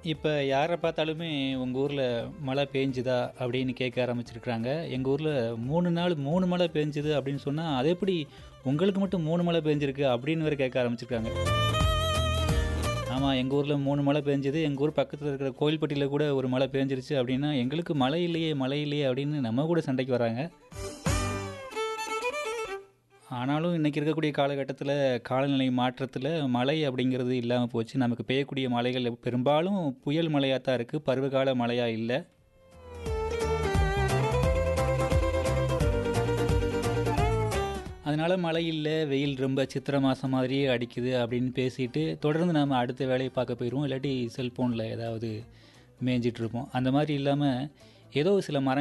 இப்போ யாரை பார்த்தாலுமே உங்கள் ஊரில் மழை பேஞ்சுதா அப்படின்னு கேட்க ஆரம்பிச்சிருக்கிறாங்க எங்கள் ஊரில் மூணு நாள் மூணு மழை பேஞ்சுது அப்படின்னு சொன்னால் அது எப்படி உங்களுக்கு மட்டும் மூணு மழை பேஞ்சிருக்கு அப்படின்னு வேறு கேட்க ஆரம்பிச்சிருக்காங்க ஆமாம் எங்கள் ஊரில் மூணு மழை பேஞ்சுது எங்கள் ஊர் பக்கத்தில் இருக்கிற கோயில்பட்டியில் கூட ஒரு மழை பேஞ்சிருச்சு அப்படின்னா எங்களுக்கு மழை இல்லையே மழை இல்லையே அப்படின்னு நம்ம கூட சண்டைக்கு வராங்க ஆனாலும் இன்றைக்கி இருக்கக்கூடிய காலகட்டத்தில் காலநிலை மாற்றத்தில் மழை அப்படிங்கிறது இல்லாமல் போச்சு நமக்கு பெய்யக்கூடிய மழைகள் பெரும்பாலும் புயல் மழையாக தான் இருக்குது பருவகால மழையாக இல்லை அதனால் மழை இல்லை வெயில் ரொம்ப சித்திர மாதம் மாதிரியே அடிக்குது அப்படின்னு பேசிட்டு தொடர்ந்து நம்ம அடுத்த வேலையை பார்க்க போயிடுவோம் இல்லாட்டி செல்ஃபோனில் ஏதாவது மேய்ஞ்சிட்டு இருப்போம் அந்த மாதிரி இல்லாமல் ஏதோ சில மரங்கள்